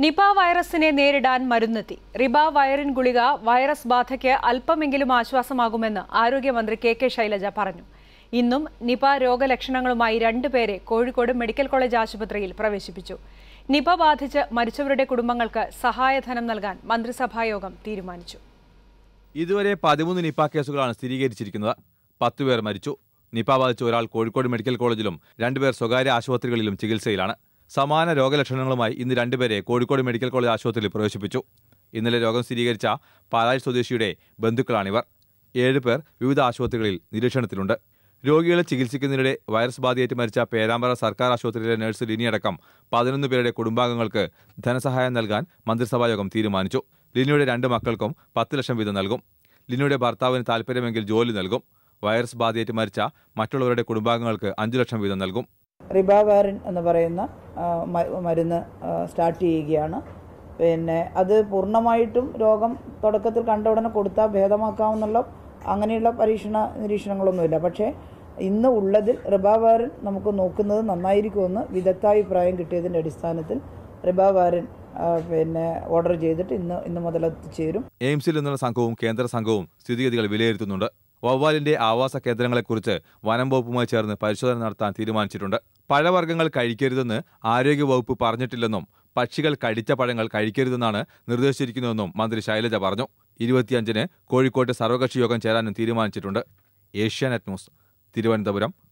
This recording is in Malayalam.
നിപ വൈറസിനെ നേരിടാൻ മരുന്നെത്തി റിബ വയറിൻ ഗുളിക വൈറസ് ബാധയ്ക്ക് അല്പമെങ്കിലും ആശ്വാസമാകുമെന്ന് ആരോഗ്യമന്ത്രി കെ കെ ശൈലജ പറഞ്ഞു ഇന്നും നിപ രോഗലക്ഷണങ്ങളുമായി രണ്ടുപേരെ കോഴിക്കോട് മെഡിക്കൽ കോളേജ് ആശുപത്രിയിൽ പ്രവേശിപ്പിച്ചു നിപ ബാധിച്ച് മരിച്ചവരുടെ കുടുംബങ്ങൾക്ക് സഹായധനം നൽകാൻ മന്ത്രിസഭായോഗം തീരുമാനിച്ചു ഇതുവരെ പതിമൂന്ന് നിപ കേസുകളാണ് സ്ഥിരീകരിച്ചിരിക്കുന്നത് പത്ത് പേർ മരിച്ചു നിപ ബാധിച്ച ഒരാൾ കോഴിക്കോട് മെഡിക്കൽ കോളേജിലും രണ്ടുപേർ സ്വകാര്യ ആശുപത്രികളിലും ചികിത്സയിലാണ് സമാന രോഗലക്ഷണങ്ങളുമായി ഇന്ന് രണ്ടുപേരെ കോഴിക്കോട് മെഡിക്കൽ കോളേജ് ആശുപത്രിയിൽ പ്രവേശിപ്പിച്ചു ഇന്നലെ രോഗം സ്ഥിരീകരിച്ച പാലായി സ്വദേശിയുടെ ബന്ധുക്കളാണിവർ ഏഴ് പേർ വിവിധ ആശുപത്രികളിൽ നിരീക്ഷണത്തിലുണ്ട് രോഗികളെ ചികിത്സിക്കുന്നതിനിടെ വൈറസ് ബാധയേറ്റ് മരിച്ച പേരാമ്പ്ര സർക്കാർ ആശുപത്രിയിലെ നഴ്സ് ലിനിയടക്കം പതിനൊന്ന് പേരുടെ കുടുംബാംഗങ്ങൾക്ക് ധനസഹായം നൽകാൻ മന്ത്രിസഭായോഗം തീരുമാനിച്ചു ലിനിയുടെ രണ്ട് മക്കൾക്കും പത്ത് ലക്ഷം വീതം നൽകും ലിനിയുടെ ഭർത്താവിന് താൽപ്പര്യമെങ്കിൽ ജോലി നൽകും വൈറസ് ബാധയേറ്റ് മരിച്ച മറ്റുള്ളവരുടെ കുടുംബാംഗങ്ങൾക്ക് അഞ്ചു ലക്ഷം വീതം നൽകും റിബാവാറിൻ എന്ന് പറയുന്ന ആ, മ- മരുന്ന് ആ, സ്റ്റാർട്ട് ചെയ്യുകയാണ് പിന്നെ അത് പൂർണ്ണമായിട്ടും രോഗം തുടക്കത്തിൽ കണ്ട ഉടനെ കൊടുത്താൽ ഭേദമാക്കാവുന്നുള്ള അങ്ങനെയുള്ള പരീക്ഷണ നിരീക്ഷണങ്ങളൊന്നുമില്ല പക്ഷേ ഇന്ന് ഉള്ളതിൽ റിബാവാറിൻ നമുക്ക് നോക്കുന്നത് നന്നായിരിക്കുമെന്ന് വിദഗ്ധാഭിപ്രായം കിട്ടിയതിൻ്റെ അടിസ്ഥാനത്തിൽ റിബാവാറിൻ ആ, പിന്നെ ഓർഡർ ചെയ്തിട്ട് ഇന്ന് ഇന്ന് മുതൽ എത്തിച്ചേരും എയിംസിൽ നിന്നുള്ള സംഘവും കേന്ദ്ര സംഘവും സ്ഥിതിഗതികൾ വിലയിരുത്തുന്നുണ്ട് വവ്വാലിന്റെ ആവാസ കേന്ദ്രങ്ങളെക്കുറിച്ച് വനം വകുപ്പുമായി ചേർന്ന് പരിശോധന നടത്താൻ തീരുമാനിച്ചിട്ടുണ്ട് പഴവർഗ്ഗങ്ങൾ കഴിക്കരുതെന്ന് ആരോഗ്യവകുപ്പ് പറഞ്ഞിട്ടില്ലെന്നും പക്ഷികൾ കടിച്ച പഴങ്ങൾ കഴിക്കരുതെന്നാണ് നിർദ്ദേശിച്ചിരിക്കുന്നതെന്നും മന്ത്രി ശൈലജ പറഞ്ഞു ഇരുപത്തിയഞ്ചിന് കോഴിക്കോട്ട് സർവകക്ഷി യോഗം ചേരാനും തീരുമാനിച്ചിട്ടുണ്ട് ഏഷ്യാനെറ്റ് ന്യൂസ് തിരുവനന്തപുരം